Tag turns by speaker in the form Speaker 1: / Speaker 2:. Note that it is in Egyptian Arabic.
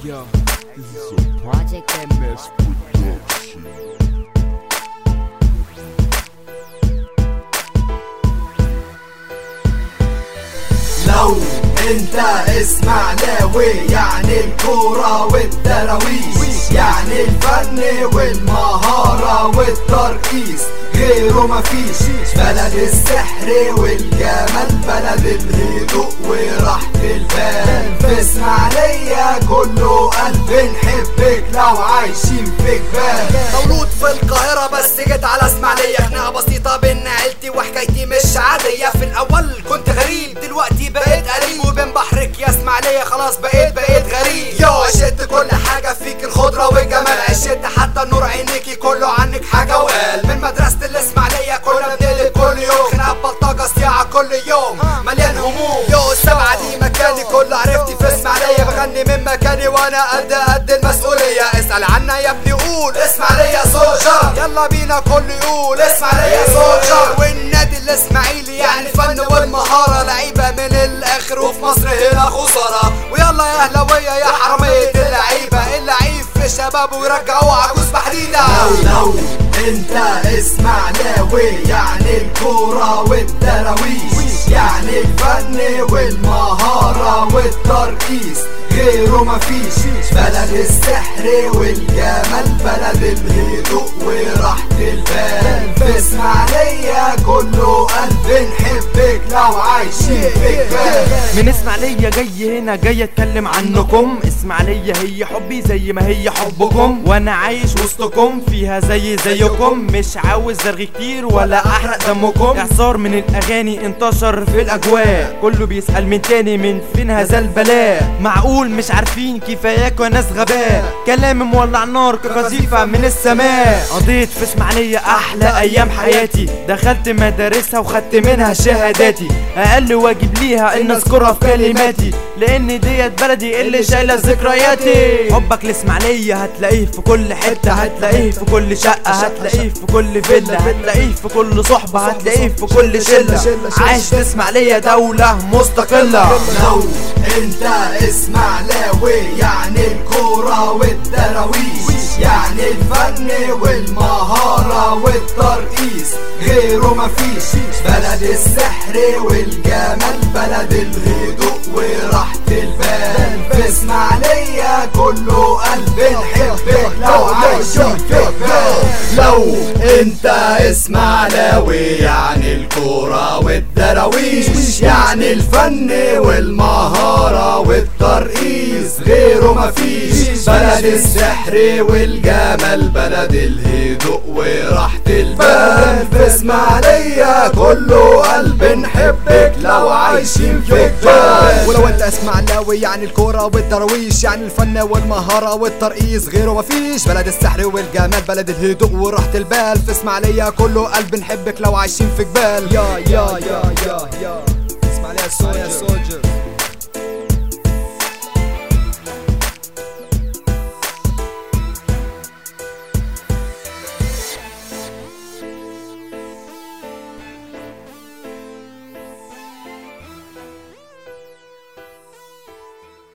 Speaker 1: Yeah, this is a Project MS production.
Speaker 2: لو انت اسماعيلاوي يعني الكورة والدراويش يعني الفن والمهارة والترقيص غيره مفيش بلد السحر والجمال بلد الهدوء وراحة البال في اسماعيلية كله قلب نحبك لو عايشين في جبال
Speaker 3: مولود في القاهرة بس جيت على اسماعيلية خناقة بسيطة بين عيلتي وحكايتي مش عادية في الأول كنت غريب دلوقتي بقيت قريب وبين بحرك يا اسماعيلية خلاص بقيت بقيت غريب يو عشت كل حاجة فيك الخضرة والجمال عشت حتى نور عينيكي كله عنك حاجة وقال من مدرسة الاسماعيلية كنا بنقلب كل يوم خناقة بلطجة صياعة كل يوم مليان هموم يو السبعة دي مكاني كله عرفتي في اسماعيلية بغني من مكاني وانا قد قد المسؤولية اسأل عنا يا ابني قول اسماعيلية سولجر يلا بينا كل يقول اسماعيلية سولجر والنادي الاسماعيلي يعني الفن والمهارة لعيبة من الاخر وفي مصر هنا خسارة ويلا يا اهلاوية يا حرامية اللعيبة اللعيب في شباب ويرجعوا عجوز بحديدة
Speaker 2: لو انت اسماعيلاوي يعني الكورة والدراويش يعني الفن والمهارة والترقيص غيره مفيش بلد السحر والجمال بلد الهدوء وراحة البال في اسماعيلية كله قلب نحبك لو عايشين في جبال
Speaker 4: من اسماعيلية جاي هنا جاي اتكلم عنكم اسماعيلية هي حبي زي ما هي حبكم وانا عايش وسطكم فيها زي زيكم مش عاوز زرغي كتير ولا احرق دمكم اعصار من الاغاني انتشر في الاجواء كله بيسأل من تاني من فين هذا البلاء معقول مش عارفين كفاياكوا ناس غباء كلام مولع نار كقذيفة من السماء قضيت في اسماعيلية احلى ايام حياتي دخلت مدارسها وخدت منها شهاداتي اقل واجب ليها ان اذكرها في كلماتي لان ديت بلدي اللي شايله ذكرياتي حبك لاسماعيليه هتلاقيه في كل حته هتلاقيه في كل شقه هتلاقيه في كل فيلا هتلاقيه في كل صحبه هتلاقيه في كل شله عايش في اسماعيليه دوله مستقله
Speaker 2: لو انت اسماعيلاوي يعني الكورة والدراويش يعني الفن والمهارة والترقيص غيره مفيش بلد السحر والجمال بلد الهدوء وراحة البال في اسماعيلية كله قلب نحبك لو عايشين في جبال لو انت اسماعيلاوي يعني الكورة والدراويش يعني الفن والمهارة والترقيص غيره مفيش بلد السحر والجمال بلد الهدوء وراحة البال في اسماعيلية كله قلب نحبك لو عايشين في جبال
Speaker 3: ولو انت اسماعيلاوي يعني الكورة والدراويش يعني الفن والمهارة والترقيص غيره مفيش بلد السحر والجمال بلد الهدوء وراحة البال في اسماعيلية كله قلب نحبك لو عايشين في جبال يا يا يا يا يا اسماعيلية سولجر